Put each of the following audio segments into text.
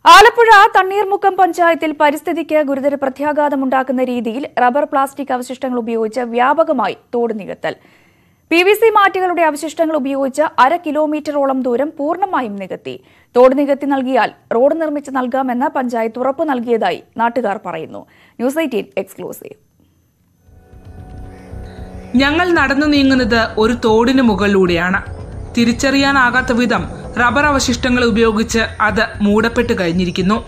ആലപ്പുഴ തണ്ണീർമുക്കം പഞ്ചായത്തിൽ പരിസ്ഥിതിക്ക് ഗുരുതര പ്രത്യാഘാതമുണ്ടാക്കുന്ന രീതിയിൽ റബ്ബർ പ്ലാസ്റ്റിക് അവശിഷ്ടങ്ങൾ ഉപയോഗിച്ച് വ്യാപകമായി തോട് നികത്തൽ പി വി സി മാറ്റുകളുടെ അവശിഷ്ടങ്ങൾ ഉപയോഗിച്ച് അര കിലോമീറ്ററോളം ദൂരം പൂർണ്ണമായും നികത്തി തോട് നികത്തി നൽകിയാൽ റോഡ് നിർമ്മിച്ച് നൽകാമെന്ന് പഞ്ചായത്ത് ഉറപ്പു നൽകിയതായി നാട്ടുകാർ പറയുന്നു ന്യൂസ് എയ്റ്റീൻ എക്സ്ക്ലൂസീവ് ഞങ്ങൾ നടന്നു നീങ്ങുന്നത് ഒരു തോടിന് മുകളിലൂടെയാണ് തിരിച്ചറിയാനാകാത്ത വിധം റബ്ബർ അവശിഷ്ടങ്ങൾ ഉപയോഗിച്ച് അത് മൂടപ്പെട്ട് കഴിഞ്ഞിരിക്കുന്നു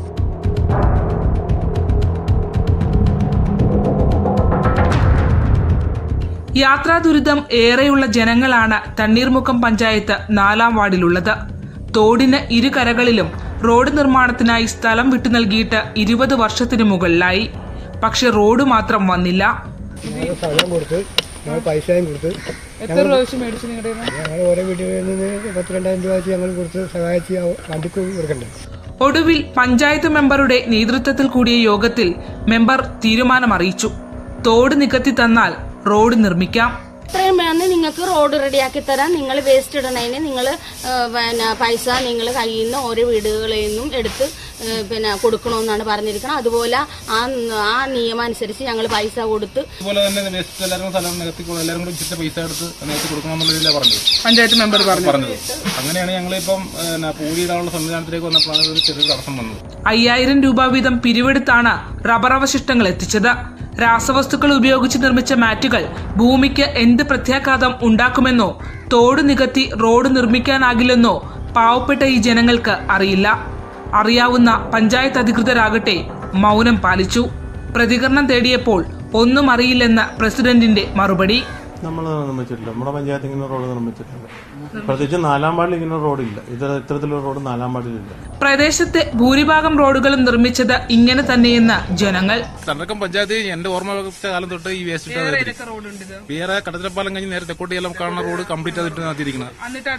യാത്രാ ദുരിതം ഏറെയുള്ള ജനങ്ങളാണ് തണ്ണീർമുക്കം പഞ്ചായത്ത് നാലാം വാർഡിലുള്ളത് തോടിന് ഇരു കരകളിലും റോഡ് നിർമ്മാണത്തിനായി സ്ഥലം വിട്ടു നൽകിയിട്ട് ഇരുപത് വർഷത്തിനു മുകളിലായി പക്ഷെ റോഡ് മാത്രം വന്നില്ല ഞങ്ങൾ സ്ഥലം കൊടുത്ത് ഞങ്ങൾ പൈസയും കൊടുത്ത് എത്ര പ്രാവശ്യം മേടിച്ചു നിങ്ങളുടെ ഞങ്ങൾ ഓരോ വീട്ടിൽ നിന്ന് പത്ത് രണ്ടായിരം രൂപ വെച്ച് ഞങ്ങൾ കൊടുത്ത് സഹായിച്ച് ആ വണ്ടിക്ക് കൊടുക്കണ്ടേ ഒടുവിൽ പഞ്ചായത്ത് മെമ്പറുടെ നേതൃത്വത്തിൽ കൂടിയ യോഗത്തിൽ മെമ്പർ തീരുമാനം അറിയിച്ചു തോട് നികത്തി തന്നാൽ റോഡ് നിർമ്മിക്കാം ഇത്രയും വേണം നിങ്ങൾക്ക് റോഡ് റെഡിയാക്കി തരാം നിങ്ങൾ വേസ്റ്റ് ഇടണതിന് നിങ്ങൾ പിന്നെ പൈസ നിങ്ങൾ കയ്യിൽ നിന്ന് ഓരോ വീടുകളിൽ നിന്നും എടുത്ത് ഏ, പിന്നെ കൊടുക്കണമെന്നാണ് പറഞ്ഞിരിക്കുന്നത് അതുപോലെ ആ ആ നിയമം അനുസരിച്ച് ഞങ്ങൾ പൈസ കൊടുത്ത് അതുപോലെ തന്നെ വേസ്റ്റ് എല്ലാവരും സ്ഥലം നികത്തിക്കോളും എല്ലാവരും കൂടി ഇച്ചിരി പൈസ എടുത്ത് നികത്തി കൊടുക്കണമെന്നുള്ളതിലാണ് പറഞ്ഞത് പഞ്ചായത്ത് മെമ്പർ പറഞ്ഞു പറഞ്ഞത് അങ്ങനെയാണ് ഞങ്ങളിപ്പം പിന്നെ പൂരിയിടാനുള്ള സംവിധാനത്തിലേക്ക് വന്നപ്പോഴാണ് ഒരു ചെറിയ തടസ്സം വന്നത് അയ്യായിരം രൂപ വീതം പിരിവെടുത്താണ് റബ്ബർ അവശിഷ്ടങ്ങൾ എത്തിച്ചത് രാസവസ്തുക്കൾ ഉപയോഗിച്ച് നിർമ്മിച്ച മാറ്റുകൾ ഭൂമിക്ക് എന്ത് പ്രത്യാഘാതം ഉണ്ടാക്കുമെന്നോ തോട് നികത്തി റോഡ് നിർമ്മിക്കാനാകില്ലെന്നോ പാവപ്പെട്ട ഈ ജനങ്ങൾക്ക് അറിയില്ല അറിയാവുന്ന പഞ്ചായത്ത് അധികൃതരാകട്ടെ മൗനം പാലിച്ചു പ്രതികരണം തേടിയപ്പോൾ ഒന്നും അറിയില്ലെന്ന പ്രസിഡന്റിന്റെ മറുപടി നമ്മൾ നിർമ്മിച്ചിട്ടില്ല നമ്മുടെ പഞ്ചായത്ത് ഇങ്ങനെ റോഡ് നിർമ്മിച്ചിട്ടില്ല പ്രത്യേകിച്ച് നാലാം വാർഡിൽ ഇങ്ങനെ റോഡില്ല ഇത് ഇത്തരത്തിലുള്ള റോഡ് നാലാം വാർഡിലില്ല പ്രദേശത്തെ ഭൂരിഭാഗം റോഡുകളും നിർമ്മിച്ചത് ഇങ്ങനെ തന്നെയെന്ന് ജനങ്ങൾ തണ്ടക്കം പഞ്ചായത്ത് എന്റെ ഓർമ്മ വെച്ച കാലം തൊട്ട് ഈ വേസ്റ്റ് ഇട്ടത് വേറെ കടത്തിലപ്പാലം കഴിഞ്ഞ് നേരെ തെക്കോട്ടിയെല്ലാം കാണുന്ന റോഡ് കംപ്ലീറ്റ് അതിട്ട് നടത്തിയിരിക്കുന്നത്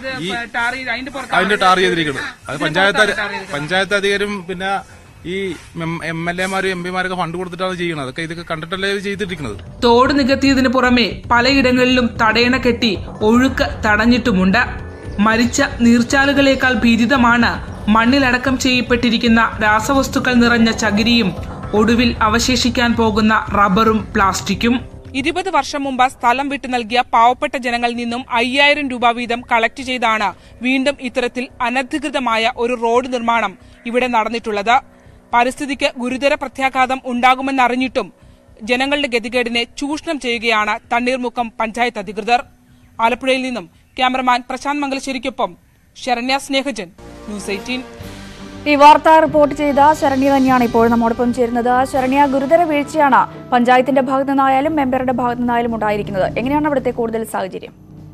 അതിന്റെ ടാർ ചെയ്തിരിക്കുന്നത് അത് പഞ്ചായത്ത് പഞ്ചായത്ത് അധികാരം പിന്നെ ഈ എം എൽ എമാരും എം പിമാരൊക്കെ ഫണ്ട് കൊടുത്തിട്ടാണ് ചെയ്യുന്നത് അതൊക്കെ ഇതൊക്കെ കണ്ടിട്ടല്ലേ ഇത് ചെയ്തിരിക്കുന്നത് തോട് നികത്തിയതിനു പുറമെ പലയിടങ്ങളിലും തടയണ കെട്ടി ഒഴുക്ക് തടഞ്ഞിട്ടുമുണ്ട് മരിച്ച നീർച്ചാലുകളേക്കാൾ ഭീതിതമാണ് മണ്ണിലടക്കം ചെയ്യപ്പെട്ടിരിക്കുന്ന രാസവസ്തുക്കൾ നിറഞ്ഞ ചകിരിയും ഒടുവിൽ അവശേഷിക്കാൻ പോകുന്ന റബ്ബറും പ്ലാസ്റ്റിക്കും ഇരുപത് വർഷം മുമ്പ് സ്ഥലം വിട്ടു നൽകിയ പാവപ്പെട്ട ജനങ്ങളിൽ നിന്നും അയ്യായിരം രൂപ വീതം കളക്ട് ചെയ്താണ് വീണ്ടും ഇത്തരത്തിൽ അനധികൃതമായ ഒരു റോഡ് നിർമ്മാണം ഇവിടെ നടന്നിട്ടുള്ളത് പരിസ്ഥിതിക്ക് ഗുരുതര പ്രത്യാഘാതം ഉണ്ടാകുമെന്നറിഞ്ഞിട്ടും ജനങ്ങളുടെ ഗതികേടിനെ ചൂഷണം ചെയ്യുകയാണ് തണ്ണീർമുക്കം പഞ്ചായത്ത് അധികൃതർ ആലപ്പുഴയിൽ നിന്നും ക്യാമറമാൻ പ്രശാന്ത് മംഗലശ്ശേരിക്കൊപ്പം ശരണ്യ സ്നേഹജൻ ന്യൂസ് എയ്റ്റീൻ ഈ വാർത്ത റിപ്പോർട്ട് ചെയ്ത ശരണ്യ തന്നെയാണ് ഇപ്പോൾ നമ്മോടൊപ്പം ചേരുന്നത് ശരണ്യ ഗുരുതര വീഴ്ചയാണ് പഞ്ചായത്തിന്റെ ഭാഗത്തു നിന്നായാലും മെമ്പറുടെ ഭാഗത്തു നിന്നായാലും ഉണ്ടായിരിക്കുന്നത് എങ്ങനെയാണ് അവിടുത്തെ കൂടുതൽ സാഹചര്യം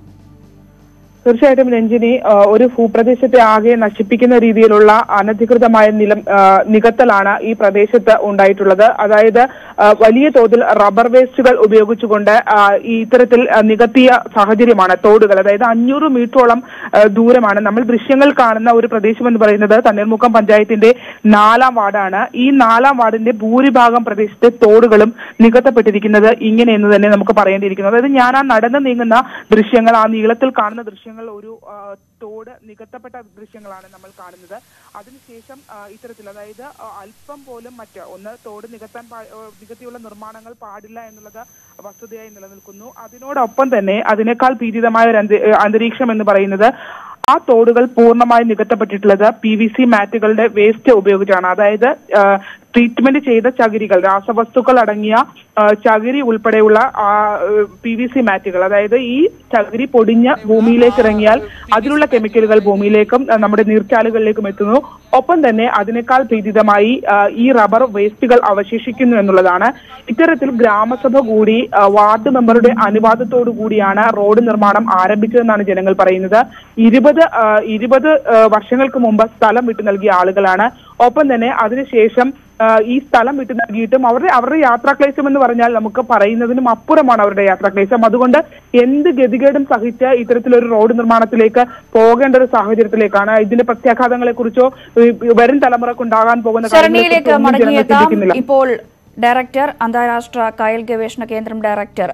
തീർച്ചയായിട്ടും രഞ്ജിനി ആ, ഒരു ഭൂപ്രദേശത്തെ ആകെ നശിപ്പിക്കുന്ന രീതിയിലുള്ള അനധികൃതമായ നിലം ആ, നികത്തലാണ് ഈ പ്രദേശത്ത് ഉണ്ടായിട്ടുള്ളത് അതായത് ആ, വലിയ തോതിൽ റബ്ബർ വേസ്റ്റുകൾ ഉപയോഗിച്ചുകൊണ്ട് ആ, ഈ ഇത്തരത്തിൽ ആ, നികത്തിയ സാഹചര്യമാണ് തോടുകൾ അതായത് അഞ്ഞൂറ് മീറ്ററോളം ആ, ദൂരമാണ് നമ്മൾ ദൃശ്യങ്ങൾ കാണുന്ന ഒരു പ്രദേശം എന്ന് പറയുന്നത് തണ്ണീർമുക്കം പഞ്ചായത്തിന്റെ നാലാം വാർഡാണ് ഈ നാലാം വാർഡിന്റെ ഭൂരിഭാഗം പ്രദേശത്തെ തോടുകളും നികത്തപ്പെട്ടിരിക്കുന്നത് ഇങ്ങനെയെന്ന് തന്നെ നമുക്ക് പറയേണ്ടിയിരിക്കുന്നു അതായത് ഞാൻ ആ നടന്നു നീങ്ങുന്ന ദൃശ്യങ്ങൾ ആ നീളത്തിൽ കാണുന്ന ദൃശ്യങ്ങൾ ഒരു ആ, തോട് നികത്തപ്പെട്ട ദൃശ്യങ്ങളാണ് നമ്മൾ കാണുന്നത് അതിനുശേഷം ആ, ഇത്തരത്തിൽ അതായത് ആ, അല്പം പോലും മറ്റ് ഒന്ന് തോട് നികത്താൻ പാ- ആ, നികത്തിയുള്ള നിർമ്മാണങ്ങൾ പാടില്ല എന്നുള്ളത് വസ്തുതയായി നിലനിൽക്കുന്നു അതിനോടൊപ്പം തന്നെ അതിനേക്കാൾ ഭീതിതമായ ഒരു അന്ത- അന്തരീക്ഷം എന്ന് പറയുന്നത് ആ തോടുകൾ പൂർണ്ണമായി നികത്തപ്പെട്ടിട്ടുള്ളത് പി വി സി മാറ്റുകളുടെ വേസ്റ്റ് ഉപയോഗിച്ചാണ് അതായത് ആ, ട്രീറ്റ്മെന്റ് ചെയ്ത ചകിരികൾ രാസവസ്തുക്കൾ അടങ്ങിയ ആ, ചകിരി ഉൾപ്പെടെയുള്ള പി വി സി മാറ്റുകൾ അതായത് ഈ ചകിരി പൊടിഞ്ഞ് ഭൂമിയിലേക്ക് ഇറങ്ങിയാൽ അതിലുള്ള കെമിക്കലുകൾ ഭൂമിയിലേക്കും ആ, നമ്മുടെ നീർച്ചാലുകളിലേക്കും എത്തുന്നു ഒപ്പം തന്നെ അതിനേക്കാൾ ഭീതിതമായി ആ, ഈ റബ്ബർ വേസ്റ്റുകൾ അവശേഷിക്കുന്നു എന്നുള്ളതാണ് ഇത്തരത്തിൽ ഗ്രാമസഭ കൂടി ആ, വാർഡ് മെമ്പറുടെ അനുവാദത്തോടു കൂടിയാണ് റോഡ് നിർമ്മാണം ആരംഭിച്ചതെന്നാണ് ജനങ്ങൾ പറയുന്നത് ഇരുപത് ആ, ഇരുപത് ആ, വർഷങ്ങൾക്ക് മുമ്പ് സ്ഥലം വിട്ടു നൽകിയ ആളുകളാണ് ഒപ്പം തന്നെ അതിനുശേഷം ആ, ഈ സ്ഥലം വിട്ടു നൽകിയിട്ടും അവരുടെ അവരുടെ യാത്രാക്ലേശം എന്ന് പറഞ്ഞാൽ നമുക്ക് പറയുന്നതിനും അപ്പുറമാണ് അവരുടെ യാത്രാക്ലേശം അതുകൊണ്ട് എന്ത് ഗതികേടും സഹിച്ച് ഇത്തരത്തിലൊരു റോഡ് നിർമ്മാണത്തിലേക്ക് പോകേണ്ട ഒരു സാഹചര്യത്തിലേക്കാണ് ഇതിന്റെ പ്രത്യാഘാതങ്ങളെ കുറിച്ചോ വരും തലമുറക്ക് ഉണ്ടാകാൻ പോകുന്ന ശരണ്യയിലേക്ക് കാര്യങ്ങളെക്കുറിച്ചോ ഒന്നും ജനങ്ങൾ മടങ്ങിയെത്താം ചിന്തിക്കുന്നില്ല ഇപ്പോൾ ഡയറക്ടർ അന്താരാഷ്ട്ര കായൽ ഗവേഷണ കേന്ദ്രം ഡയറക്ടർ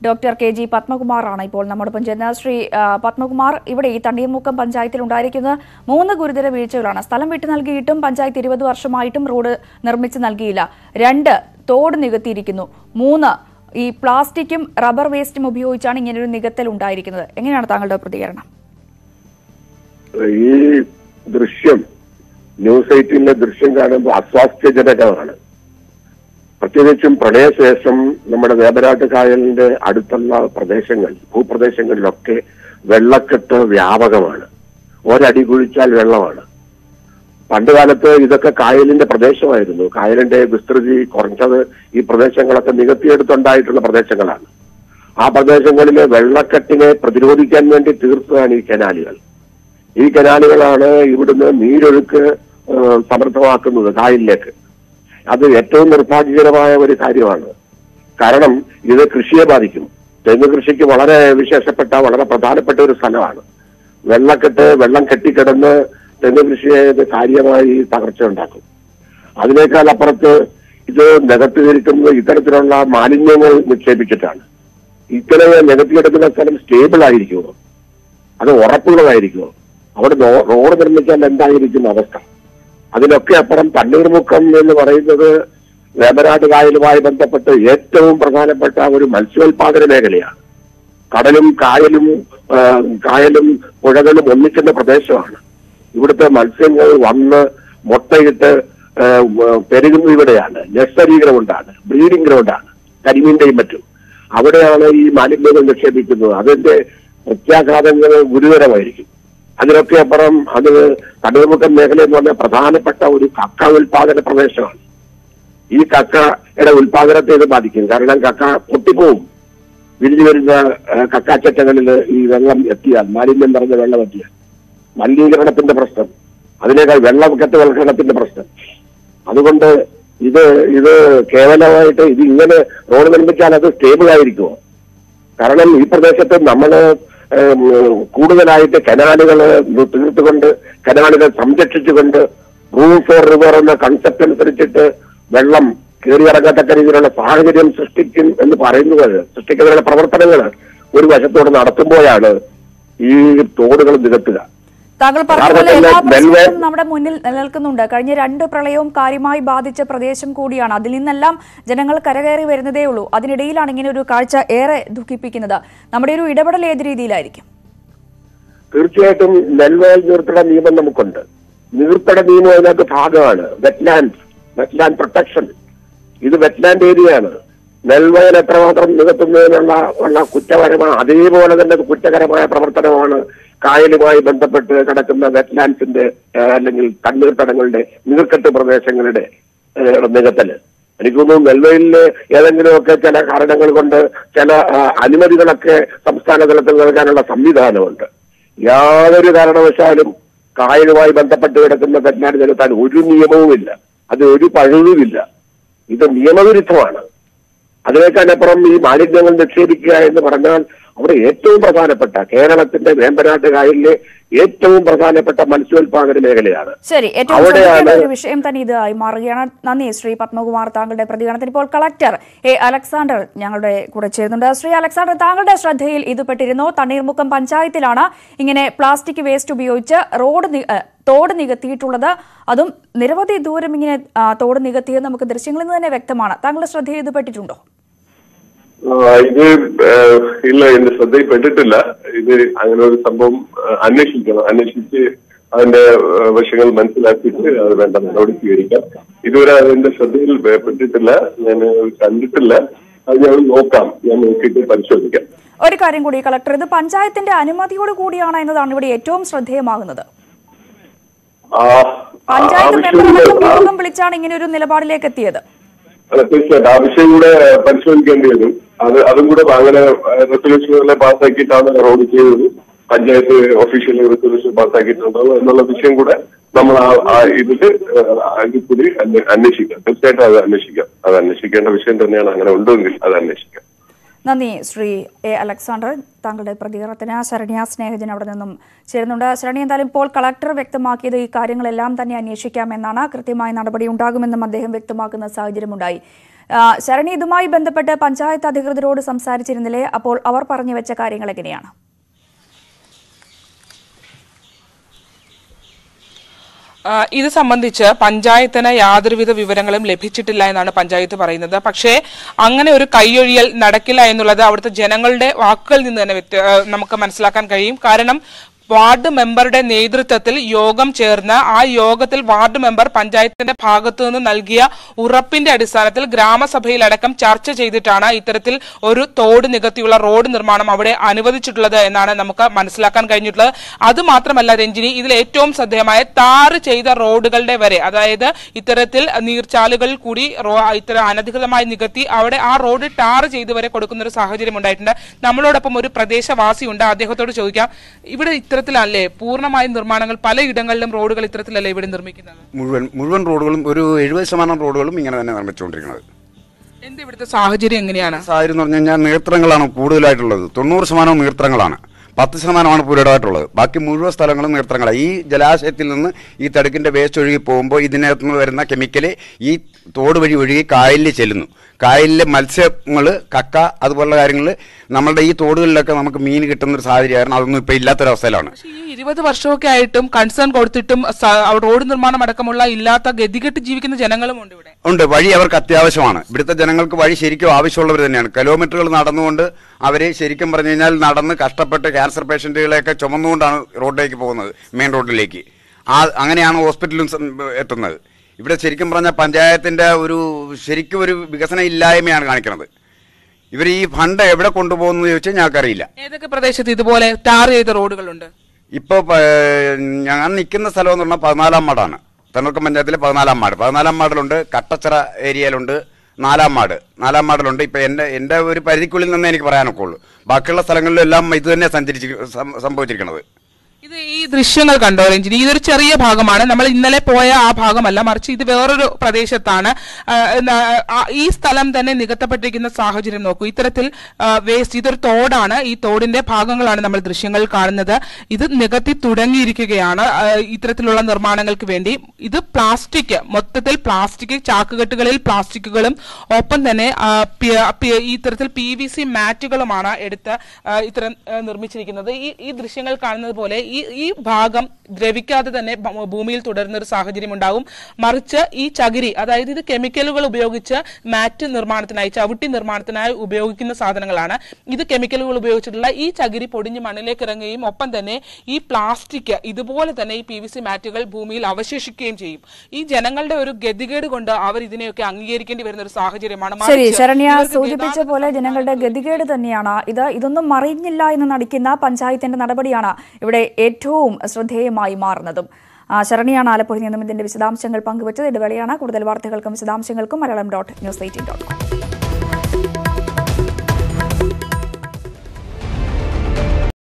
ഡോക്ടർ കെ ജി പത്മകുമാറാണ് ഇപ്പോൾ നമ്മോടൊപ്പം ചേർന്നത് ശ്രീ ആ, പത്മകുമാർ ഇവിടെ ഈ തണ്ണീർമുക്കം പഞ്ചായത്തിൽ ഉണ്ടായിരിക്കുന്ന മൂന്ന് ഗുരുതര വീഴ്ചകളാണ് സ്ഥലം വിട്ടു നൽകിയിട്ടും പഞ്ചായത്ത് ഇരുപത് വർഷമായിട്ടും റോഡ് നിർമ്മിച്ച് നൽകിയില്ല രണ്ട് തോട് നികത്തിയിരിക്കുന്നു മൂന്ന് ഈ പ്ലാസ്റ്റിക്കും റബ്ബർ വേസ്റ്റും ഉപയോഗിച്ചാണ് ഇങ്ങനൊരു നികത്തൽ ഉണ്ടായിരിക്കുന്നത് എങ്ങനെയാണ് താങ്കളുടെ പ്രതികരണം ഈ ദൃശ്യം ന്യൂസ് എയ്റ്റീനിലെ ദൃശ്യം കാണുമ്പോൾ അസ്വാസ്ഥ്യജനകമാണ് പ്രത്യേകിച്ചും പ്രളയശേഷം നമ്മുടെ വേമ്പനാട്ട് കായലിന്റെ അടുത്തുള്ള പ്രദേശങ്ങൾ ഭൂപ്രദേശങ്ങളിലൊക്കെ വെള്ളക്കെട്ട് വ്യാപകമാണ് ഒരടി കുഴിച്ചാൽ വെള്ളമാണ് പണ്ട് കാലത്ത് ഇതൊക്കെ കായലിന്റെ പ്രദേശമായിരുന്നു കായലിന്റെ വിസ്തൃതി കുറഞ്ഞത് ഈ പ്രദേശങ്ങളൊക്കെ നികത്തിയെടുത്തുണ്ടായിട്ടുള്ള പ്രദേശങ്ങളാണ് ആ പ്രദേശങ്ങളിലെ വെള്ളക്കെട്ടിനെ പ്രതിരോധിക്കാൻ വേണ്ടി തീർത്തതാണ് ഈ കനാലുകൾ ഈ കനാലുകളാണ് ഇവിടുന്ന് നീരൊഴുക്ക് ഏഹ്, സമൃദ്ധമാക്കുന്നത് കായലിലേക്ക് അത് ഏറ്റവും നിർഭാഗ്യകരമായ ഒരു കാര്യമാണ് കാരണം ഇത് കൃഷിയെ ബാധിക്കും തെങ്ങ് കൃഷിക്ക് വളരെ വിശേഷപ്പെട്ട വളരെ പ്രധാനപ്പെട്ട ഒരു സ്ഥലമാണ് വെള്ളക്കെട്ട് വെള്ളം കെട്ടിക്കിടന്ന് തെങ്ങ് കൃഷിയെ ഇത് കാര്യമായി തകർച്ച ഉണ്ടാക്കും അതിനേക്കാൾ അപ്പുറത്ത് ഇത് നികത്തിയിരിക്കുന്നത് ഇത്തരത്തിലുള്ള മാലിന്യങ്ങൾ നിക്ഷേപിച്ചിട്ടാണ് ഇത്തരം നികത്തിയെടുക്കുന്ന സ്ഥലം സ്റ്റേബിൾ ആയിരിക്കുമോ അത് ഉറപ്പുള്ളതായിരിക്കുമോ അവിടെ നോ- റോഡ് നിർമ്മിച്ചാൽ എന്തായിരിക്കും അവസ്ഥ അതിനൊക്കെ അപ്പുറം തണ്ണീർമുക്കം എന്ന് പറയുന്നത് വേമ്പനാട് കായലുമായി ബന്ധപ്പെട്ട് ഏറ്റവും പ്രധാനപ്പെട്ട ഒരു മത്സ്യോൽപാദന മേഖലയാണ് കടലും കായലും ആ, കായലും പുഴകളും ഒന്നിക്കുന്ന പ്രദേശമാണ് ഇവിടുത്തെ മത്സ്യങ്ങൾ വന്ന് മുട്ടയിട്ട് ആ, വ- പെരുകുന്നത് ഇവിടെയാണ് നഴ്സറി ഗ്രൗണ്ടാണ് ബ്രീഡിംഗ് ഗ്രൗണ്ടാണ് കരിമീന്റെയും മറ്റും അവിടെയാണ് ഈ മാലിന്യങ്ങൾ നിക്ഷേപിക്കുന്നത് അതിന്റെ പ്രത്യാഘാതങ്ങൾ ഗുരുതരമായിരിക്കും അതിനൊക്കെ അപ്പുറം അത് തണ്ണീർമുക്കം മേഖല എന്ന് പറഞ്ഞാൽ പ്രധാനപ്പെട്ട ഒരു കക്ക ഉൽപാദന പ്രദേശമാണ് ഈ കക്കയുടെ ഉൽപാദനത്തെ ഇത് ബാധിക്കും കാരണം കക്ക പൊട്ടിപ്പോവും വിരിഞ്ഞു വരുന്ന ആ, കക്കാച്ചറ്റകളിൽ ഈ വെള്ളം എത്തിയാൽ മാലിന്യം നിറഞ്ഞ വെള്ളം എത്തിയാൽ മലിനീകരണത്തിന്റെ പ്രശ്നം അതിനേക്കാൾ വെള്ളം കെട്ടുവൽക്കരണത്തിന്റെ പ്രശ്നം അതുകൊണ്ട് ഇത് ഇത് കേവലമായിട്ട് ഇത് ഇങ്ങനെ റോഡ് നിർമ്മിച്ചാൽ അത് സ്റ്റേബിൾ ആയിരിക്കുമോ കാരണം ഈ പ്രദേശത്ത് നമ്മൾ കൂടുതലായിട്ട് കനാലുകൾ തീർത്തുകൊണ്ട് കനാലുകൾ സംരക്ഷിച്ചുകൊണ്ട് റൂൾ ഫോർ റിവർ എന്ന കൺസെപ്റ്റ് അനുസരിച്ചിട്ട് വെള്ളം കയറിയിറങ്ങത്തക്ക രീതിയിലുള്ള സാഹചര്യം സൃഷ്ടിക്കും എന്ന് പറയുന്നത് സൃഷ്ടിക്കുന്നതിനുള്ള പ്രവർത്തനങ്ങൾ ഒരു വശത്തോട് നടത്തുമ്പോഴാണ് ഈ തോടുകൾ നികത്തുക താങ്കൾ പറഞ്ഞ പോലെ യഥാർത്ഥത്തിൽ എല്ലാ നെൽവേ- പ്രശ്നങ്ങളും നമ്മുടെ മുന്നിൽ നിലനിൽക്കുന്നുണ്ട് കഴിഞ്ഞ രണ്ട് പ്രളയവും കാര്യമായി ബാധിച്ച പ്രദേശം കൂടിയാണ് അതിൽ നിന്നെല്ലാം ജനങ്ങൾ കരകയറി വരുന്നതേ ഉള്ളൂ അതിനിടയിലാണ് ഇങ്ങനെ ഒരു കാഴ്ച ഏറെ ദുഃഖിപ്പിക്കുന്നത് നമ്മുടെ ഒരു ഇടപെടൽ ഏത് രീതിയിലായിരിക്കും തീർച്ചയായിട്ടും നെൽവയൽ നീർത്തട നിയമം നമുക്കുണ്ട് നീർത്തട നിയമം അതിനകത്ത് ഭാഗമാണ് വെറ്റ്ലാൻഡ് വെറ്റ്ലാൻഡ് പ്രൊട്ടക്ഷൻ ഇത് വെറ്റ്ലാൻഡ് ഏരിയയാണ് നെൽവയൽ എത്രമാത്രം നികത്തുന്നതിനുള്ള ഉള്ള കുറ്റകരമായ അതേപോലെ തന്നെ കുറ്റകരമായ പ്രവർത്തനമാണ് കായലുമായി ബന്ധപ്പെട്ട് കിടക്കുന്ന വെറ്റ്ലാൻഡ്സിന്റെ ആ, അല്ലെങ്കിൽ തണ്ണീർത്തടങ്ങളുടെ നീർക്കെട്ട് പ്രദേശങ്ങളുടെ ആ, നികത്തല് എനിക്ക് തോന്നുന്നു നെൽവയലില് ഏതെങ്കിലുമൊക്കെ ചില കാരണങ്ങൾ കൊണ്ട് ചില ആ, അനുമതികളൊക്കെ സംസ്ഥാന തലത്തിൽ നൽകാനുള്ള സംവിധാനമുണ്ട് യാതൊരു കാരണവശാലും കായലുമായി ബന്ധപ്പെട്ട് കിടക്കുന്ന വെറ്റ്ലാൻഡ് നികത്താൻ ഒരു നിയമവുമില്ല അത് ഒരു പഴുതുമില്ല ഇത് നിയമവിരുദ്ധമാണ് അതിനേക്കാളപ്പുറം ഈ മാലിന്യങ്ങൾ നിക്ഷേപിക്കുക എന്ന് പറഞ്ഞാൽ അവിടെ ഏറ്റവും പ്രധാനപ്പെട്ട കേരളത്തിന്റെ വേമ്പനാട്ട് കായലിലെ ഏറ്റവും പ്രധാനപ്പെട്ട മത്സ്യോൽപാദന മേഖലയാണ് ശരി ഏറ്റവും അവിടെയാണ് ശ്രദ്ധിക്കേണ്ട ഒരു വിഷയം തന്നെ ഇത് ആയി മാറുകയാണ് നന്ദി ശ്രീ പത്മകുമാർ താങ്കളുടെ പ്രതികരണത്തിന് ഇപ്പോൾ കളക്ടർ എ അലക്സാണ്ടർ ഞങ്ങളുടെ കൂടെ ചേരുന്നുണ്ട് ശ്രീ അലക്സാണ്ടർ താങ്കളുടെ ശ്രദ്ധയിൽ ഇത് പെട്ടിരുന്നു തണ്ണീർമുക്കം പഞ്ചായത്തിലാണ് ഇങ്ങനെ പ്ലാസ്റ്റിക് വേസ്റ്റ് ഉപയോഗിച്ച് റോഡ് നി- ഏ, തോട് നികത്തിയിട്ടുള്ളത് അതും നിരവധി ദൂരം ഇങ്ങനെ ആ, തോട് നികത്തിയത് നമുക്ക് ദൃശ്യങ്ങളിൽ നിന്ന് തന്നെ വ്യക്തമാണ് താങ്കളുടെ ശ്രദ്ധയിൽ ഇത് പെട്ടിട്ടുണ്ടോ ആ, ഇത് ആ, ഇല്ല എന്റെ ശ്രദ്ധയിൽപ്പെട്ടിട്ടില്ല ഇത് അങ്ങനെ ഒരു സംഭവം ആ, അന്വേഷിക്കണം അന്വേഷിച്ച് അതിന്റെ ആ, വശങ്ങൾ മനസ്സിലാക്കിയിട്ട് അത് വേണ്ട നടപടി സ്വീകരിക്കാം ഇതുവരെ അതിന്റെ ശ്രദ്ധയിൽ പെട്ടിട്ടില്ല ഞാൻ കണ്ടിട്ടില്ല അത് ഞാൻ നോക്കാം ഞാൻ നോക്കിയിട്ട് പരിശോധിക്കാം ഒരു കാര്യം കൂടി കളക്ടർ ഇത് പഞ്ചായത്തിന്റെ അനുമതിയോട് കൂടിയാണ് എന്നതാണ് ഇവിടെ ഏറ്റവും ശ്രദ്ധേയമാകുന്നത് ആ പഞ്ചായത്ത് ആവശ്യമുണ്ട് മെമ്പറടക്കം ആ, യോഗം വിളിച്ചാണ് ഇങ്ങനെ ഒരു നിലപാടിലേക്ക് എത്തിയത് അല്ല, തീർച്ചയായിട്ടും ആ വിഷയം കൂടെ പരിശോധിക്കേണ്ടി വരും അത് അതും കൂടെ അങ്ങനെ റെസൊല്യൂഷനുകളെ പാസ്സാക്കിയിട്ടാണ് റോഡ് ചെയ്തത് പഞ്ചായത്ത് ഒഫീഷ്യൽ റെസൊല്യൂഷൻ പാസ്സാക്കിയിട്ടുണ്ടോ എന്നുള്ള വിഷയം കൂടെ നമ്മൾ ആ ആ ഇതില് അതിൽ കൂടി അന്വേ- അന്വേഷിക്കാം തീർച്ചയായിട്ടും അത് അന്വേഷിക്കാം അത് അന്വേഷിക്കേണ്ട വിഷയം തന്നെയാണ് അങ്ങനെ ഉണ്ടെങ്കിൽ അത് അന്വേഷിക്കാം നന്ദി ശ്രീ എ അലക്സാണ്ടർ താങ്കളുടെ പ്രതികരണത്തിന് ശരണ്യ സ്നേഹജൻ അവിടെ നിന്നും ചേരുന്നുണ്ട് ശരണ്യ എന്തായാലും ഇപ്പോൾ കളക്ടർ വ്യക്തമാക്കിയത് ഈ കാര്യങ്ങളെല്ലാം തന്നെ അന്വേഷിക്കാമെന്നാണ് കൃത്യമായ നടപടി ഉണ്ടാകുമെന്നും അദ്ദേഹം വ്യക്തമാക്കുന്ന സാഹചര്യമുണ്ടായി ആ, ശരണി ഇതുമായി ബന്ധപ്പെട്ട് പഞ്ചായത്ത് അധികൃതരോട് സംസാരിച്ചിരുന്നില്ലേ അപ്പോൾ അവർ പറഞ്ഞു വെച്ച കാര്യങ്ങൾ എങ്ങനെയാണ് ആ, ഇത് സംബന്ധിച്ച് പഞ്ചായത്തിന് യാതൊരുവിധ വിവരങ്ങളും ലഭിച്ചിട്ടില്ല എന്നാണ് പഞ്ചായത്ത് പറയുന്നത് പക്ഷേ അങ്ങനെ ഒരു കൈയൊഴിയൽ നടക്കില്ല എന്നുള്ളത് അവിടുത്തെ ജനങ്ങളുടെ വാക്കുകളിൽ നിന്ന് തന്നെ വ്യത്യ- ആ, നമുക്ക് മനസ്സിലാക്കാൻ കഴിയും കാരണം വാർഡ് മെമ്പറുടെ നേതൃത്വത്തിൽ യോഗം ചേർന്ന് ആ യോഗത്തിൽ വാർഡ് മെമ്പർ പഞ്ചായത്തിന്റെ ഭാഗത്തു നിന്ന് നൽകിയ ഉറപ്പിന്റെ അടിസ്ഥാനത്തിൽ ഗ്രാമസഭയിലടക്കം ചർച്ച ചെയ്തിട്ടാണ് ഇത്തരത്തിൽ ഒരു തോട് നികത്തിയുള്ള റോഡ് നിർമ്മാണം അവിടെ അനുവദിച്ചിട്ടുള്ളത് എന്നാണ് നമുക്ക് മനസ്സിലാക്കാൻ കഴിഞ്ഞിട്ടുള്ളത് അത് മാത്രമല്ല രഞ്ജിനി ഇതിൽ ഏറ്റവും ശ്രദ്ധേയമായ താറ് ചെയ്ത റോഡുകളുടെ വരെ അതായത് ഇത്തരത്തിൽ നീർച്ചാലുകളിൽ കൂടി റോ- ഇത്തരം അനധികൃതമായി നികത്തി അവിടെ ആ റോഡ് ടാർ ചെയ്ത് വരെ കൊടുക്കുന്ന ഒരു സാഹചര്യം ഉണ്ടായിട്ടുണ്ട് നമ്മളോടൊപ്പം ഒരു പ്രദേശവാസിയുണ്ട് അദ്ദേഹത്തോട് ചോദിക്കാം ഇവിടെ ഇത്തരത്തിലല്ലേ പൂർണ്ണമായും നിർമ്മാണങ്ങൾ പലയിടങ്ങളിലും റോഡുകൾ ഇത്തരത്തിലല്ലേ ഇവിടെ നിർമ്മിക്കുന്നത് മുഴുവൻ മുഴുവൻ റോഡുകളും ഒരു എഴുപത് ശതമാനം റോഡുകളും ഇങ്ങനെ തന്നെ നിർമ്മിച്ചുകൊണ്ടിരിക്കുന്നത് എന്ത് ഇവിടുത്തെ സാഹചര്യം എങ്ങനെയാണ് സാഹചര്യം എന്ന് പറഞ്ഞു കഴിഞ്ഞാൽ നീർത്തടങ്ങളാണ് കൂടുതലായിട്ടുള്ളത് തൊണ്ണൂറ് ശതമാനവും നീർത്തടങ്ങളാണ് പത്ത് ശതമാനമാണ് പുരയിടമായിട്ടുള്ളത് ബാക്കി മുഴുവൻ സ്ഥലങ്ങളും നീർത്തടങ്ങളാണ് ഈ ജലാശയത്തിൽ നിന്ന് ഈ തടുക്കിന്റെ വേസ്റ്റ് ഒഴുകി പോകുമ്പോൾ ഇതിനകത്ത് നിന്ന് വരുന്ന കെമിക്കല് ഈ തോട് വഴി ഒഴുകി കായലിൽ ചെല്ലുന്നു കായലിലെ മത്സ്യങ്ങൾ കക്ക അതുപോലുള്ള കാര്യങ്ങൾ നമ്മളുടെ ഈ തോടുകളിലൊക്കെ നമുക്ക് മീൻ കിട്ടുന്ന ഒരു സാഹചര്യമായിരുന്നു അതൊന്നും ഇപ്പൊ ഇല്ലാത്തൊരവസ്ഥയിലാണ് പക്ഷേ ഈ ഇരുപത് വർഷമൊക്കെ ആയിട്ടും കൺസേൺ കൊടുത്തിട്ടും സ- അവിടെ റോഡ് നിർമ്മാണം അടക്കമുള്ള ഇല്ലാത്ത ഗതികെട്ട് ജീവിക്കുന്ന ജനങ്ങളും ഉണ്ട് ഇവിടെ ഉണ്ട് വഴി അവർക്ക് അത്യാവശ്യമാണ് ഇവിടുത്തെ ജനങ്ങൾക്ക് വഴി ശരിക്കും ആവശ്യമുള്ളവർ തന്നെയാണ് കിലോമീറ്ററുകൾ നടന്നുകൊണ്ട് അവരെ ശരിക്കും പറഞ്ഞു കഴിഞ്ഞാൽ നടന്ന് കഷ്ടപ്പെട്ട് ക്യാൻസർ പേഷ്യന്റുകളെയൊക്കെ ചുമന്നുകൊണ്ടാണ് റോഡിലേക്ക് പോകുന്നത് മെയിൻ റോഡിലേക്ക് ആ അങ്ങനെയാണ് ഹോസ്പിറ്റലും സം- എത്തുന്നത് ഇവിടെ ശരിക്കും പറഞ്ഞാൽ പഞ്ചായത്തിന്റെ ഒരു ശരിക്കും ഒരു വികസന ഇല്ലായ്മയാണ് കാണിക്കുന്നത് ഇവർ ഈ ഫണ്ട് എവിടെ കൊണ്ടുപോകുന്നു ചോദിച്ചാൽ ഞങ്ങൾക്കറിയില്ല ഏതൊക്കെ പ്രദേശത്ത് ഇതുപോലെ ടാർ ചെയ്ത റോഡുകളുണ്ട് ഇപ്പോൾ ഞാൻ നിൽക്കുന്ന സ്ഥലം എന്ന് പറഞ്ഞാൽ പതിനാലാം മാടാണ് തണ്ണൂർക്കം പഞ്ചായത്തിലെ പതിനാലാം മാട് പതിനാലാം മാടിലുണ്ട് കട്ടച്ചിറ ഏരിയയിലുണ്ട് നാലാം മാട് നാലാം മാടിലുണ്ട് ഇപ്പൊ എന്റെ എന്റെ ഒരു പരിധിക്കുള്ളിൽ നിന്നേ എനിക്ക് പറയാനൊക്കെ ഉള്ളൂ ബാക്കിയുള്ള സ്ഥലങ്ങളിലെല്ലാം ഇത് തന്നെ സഞ്ചരിച്ച് സം- സംഭവിച്ചിരിക്കുന്നത് ഇത് ഈ ദൃശ്യങ്ങൾ കണ്ടോ രഞ്ജിനി ഇതൊരു ചെറിയ ഭാഗമാണ് നമ്മൾ ഇന്നലെ പോയ ആ ഭാഗമല്ല മറിച്ച് ഇത് വേറൊരു പ്രദേശത്താണ് ആ, എന്നാ, ആ, ഈ സ്ഥലം തന്നെ നികത്തപ്പെട്ടിരിക്കുന്ന സാഹചര്യം നോക്കൂ ഇത്തരത്തിൽ വേസ്റ്റ് ഇതൊരു തോടാണ് ഈ തോടിന്റെ ഭാഗങ്ങളാണ് നമ്മൾ ദൃശ്യങ്ങൾ കാണുന്നത് ഇത് നികത്തി തുടങ്ങിയിരിക്കുകയാണ് ആ, ഇത്തരത്തിലുള്ള നിർമ്മാണങ്ങൾക്ക് വേണ്ടി ഇത് പ്ലാസ്റ്റിക് മൊത്തത്തിൽ പ്ലാസ്റ്റിക് ചാക്കുകെട്ടുകളിൽ പ്ലാസ്റ്റിക്കുകളും ഒപ്പം തന്നെ ആ, പി- പി- ഈ ഇത്തരത്തിൽ പി വി സി മാറ്റുകളുമാണ് എടുത്ത് ആ, ഇത്തരം ആ, നിർമ്മിച്ചിരിക്കുന്നത് ഈ ഈ ദൃശ്യങ്ങൾ കാണുന്നത് പോലെ ഈ ഈ ഭാഗം ദ്രവിക്കാതെ തന്നെ ഭ- ഭൂമിയിൽ തുടരുന്ന ഒരു സാഹചര്യം ഉണ്ടാകും മറിച്ച് ഈ ചകിരി അതായത് ഇത് കെമിക്കലുകൾ ഉപയോഗിച്ച് മാറ്റ് നിർമ്മാണത്തിനായി ചവിട്ടി നിർമ്മാണത്തിനായി ഉപയോഗിക്കുന്ന സാധനങ്ങളാണ് ഇത് കെമിക്കലുകൾ ഉപയോഗിച്ചിട്ടുള്ള ഈ ചകിരി പൊടിഞ്ഞ് മണ്ണിലേക്ക് ഇറങ്ങുകയും ഒപ്പം തന്നെ ഈ പ്ലാസ്റ്റിക് ഇതുപോലെ തന്നെ ഈ പി വി സി മാറ്റുകൾ ഭൂമിയിൽ അവശേഷിക്കുകയും ചെയ്യും ഈ ജനങ്ങളുടെ ഒരു ഗതികേട് കൊണ്ട് അവർ ഇതിനെയൊക്കെ അംഗീകരിക്കേണ്ടി വരുന്ന ഒരു സാഹചര്യമാണ് ശരി മറിച്ച് ശരണ്യ ഇവർക്ക് സൂചിപ്പിച്ച പോലെ ജനങ്ങളുടെ ഗതികേട് തന്നെയാണ് ഇത് ഇതൊന്നും മറിഞ്ഞില്ല എന്ന് നടിക്കുന്ന പഞ്ചായത്തിന്റെ നടപടിയാണ് ഇവിടെ ഏറ്റവും ശ്രദ്ധേയമായി മാറുന്നതും ആ, ശരണ്യാണ് ആലപ്പുഴയിൽ നിന്നും ഇതിന്റെ വിശദാംശങ്ങൾ പങ്കുവച്ചത് ഇടവേളയാണ് കൂടുതൽ വാർത്തകൾക്കും വിശദാംശങ്ങൾക്കും Malayalam dot news eighteen dot com